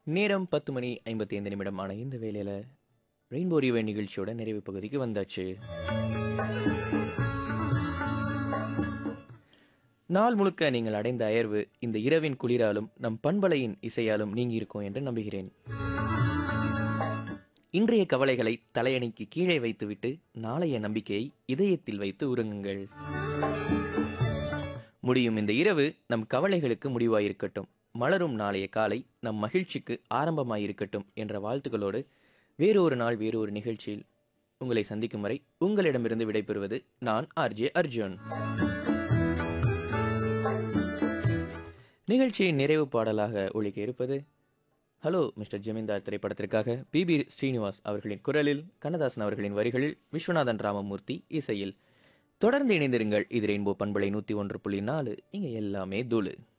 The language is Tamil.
நேரம் பத்து மணி ஐம்பத்தி ஐந்து நிமிடம் ஆன இந்த வேளையில் ரெயின்போ ரிவே நிகழ்ச்சியோட நிறைவு பகுதிக்கு வந்தாச்சு நாள் முழுக்க நீங்கள் அடைந்த அயர்வு இந்த இரவின் குளிராலும் நம் பண்பலையின் இசையாலும் நீங்கியிருக்கும் என்று நம்புகிறேன் இன்றைய கவலைகளை தலையணைக்கு கீழே வைத்துவிட்டு நாளைய நம்பிக்கையை இதயத்தில் வைத்து உறங்குங்கள் முடியும் இந்த இரவு நம் கவலைகளுக்கு முடிவாயிருக்கட்டும் மலரும் நாளைய காலை நம் மகிழ்ச்சிக்கு ஆரம்பமாயிருக்கட்டும் என்ற வாழ்த்துக்களோடு வேறொரு நாள் வேறொரு நிகழ்ச்சியில் உங்களை சந்திக்கும் வரை உங்களிடமிருந்து விடைபெறுவது நான் ஆர்ஜே அர்ஜுன் நிகழ்ச்சியின் நிறைவு பாடலாக ஒழிக்க இருப்பது ஹலோ மிஸ்டர் ஜமீன்தார் திரைப்படத்திற்காக பி பி ஸ்ரீனிவாஸ் அவர்களின் குரலில் கண்ணதாசன் அவர்களின் வரிகளில் விஸ்வநாதன் ராமமூர்த்தி இசையில் தொடர்ந்து இணைந்திருங்கள் இது ரெயின்போ பண்பலை நூற்றி ஒன்று புள்ளி நாலு இங்கே எல்லாமே தூளு